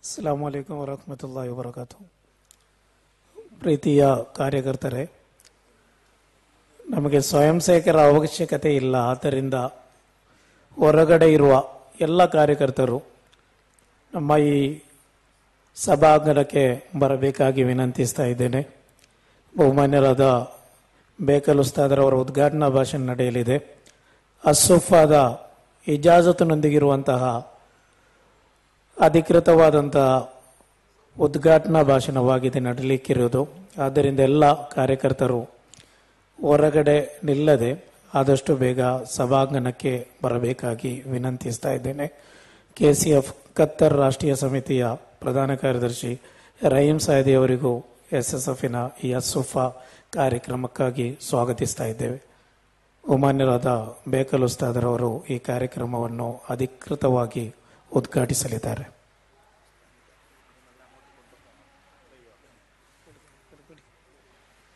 ಅಸ್ಲಾಂ ವಲೈಕಂ ವರಹಮತುಲ್ಲಾಹಿ ವಬರಕಾತು ಪ್ರೀತಿಯ ಕಾರ್ಯಕರ್ತರೇ ನಮಗೆ ಸ್ವಯಂ ಸೇವಕರ ಅವಶ್ಯಕತೆ ಇಲ್ಲ ಆದ್ದರಿಂದ ಹೊರಗಡೆ ಇರುವ ಎಲ್ಲ ಕಾರ್ಯಕರ್ತರು ನಮ್ಮ ಈ ಸಭಾಂಗಣಕ್ಕೆ ಬರಬೇಕಾಗಿ ವಿನಂತಿಸ್ತಾ ಇದ್ದೇನೆ ಬಹುಮಾನ್ಯರಾದ ಬೇಕಲ್ ಉಸ್ತಾದರವರ ಉದ್ಘಾಟನಾ ಭಾಷಣ ನಡೆಯಲಿದೆ ಅಸ್ಸುಫಾದ ಇಜಾಜತಿನೊಂದಿಗಿರುವಂತಹ ಅಧಿಕೃತವಾದಂತಹ ಉದ್ಘಾಟನಾ ಭಾಷಣವಾಗಿದೆ ನಡೆಯಲಿಕ್ಕಿರುವುದು ಆದ್ದರಿಂದ ಎಲ್ಲ ಕಾರ್ಯಕರ್ತರು ಹೊರಗಡೆ ನಿಲ್ಲದೆ ಆದಷ್ಟು ಬೇಗ ಸಭಾಂಗಣಕ್ಕೆ ಬರಬೇಕಾಗಿ ವಿನಂತಿಸ್ತಾ ಇದ್ದೇನೆ ಕೆ ಸಿ ಎಫ್ ಕತ್ತರ್ ರಾಷ್ಟ್ರೀಯ ಸಮಿತಿಯ ಪ್ರಧಾನ ಕಾರ್ಯದರ್ಶಿ ರಹೀಂ ಸಾಯದಿ ಅವರಿಗೂ ಎಸ್ ಎಸ್ ಎಫಿನ ಈ ಅಸ್ಸುಫಾ ಕಾರ್ಯಕ್ರಮಕ್ಕಾಗಿ ಸ್ವಾಗತಿಸ್ತಾ ಇದ್ದೇವೆ ಉಮಾನ್ಯರಾದ ಬೇಕಲ್ ಉಸ್ತಾದರವರು ಈ ಕಾರ್ಯಕ್ರಮವನ್ನು ಅಧಿಕೃತವಾಗಿ ಉದ್ಘಾಟಿಸಲಿದ್ದಾರೆ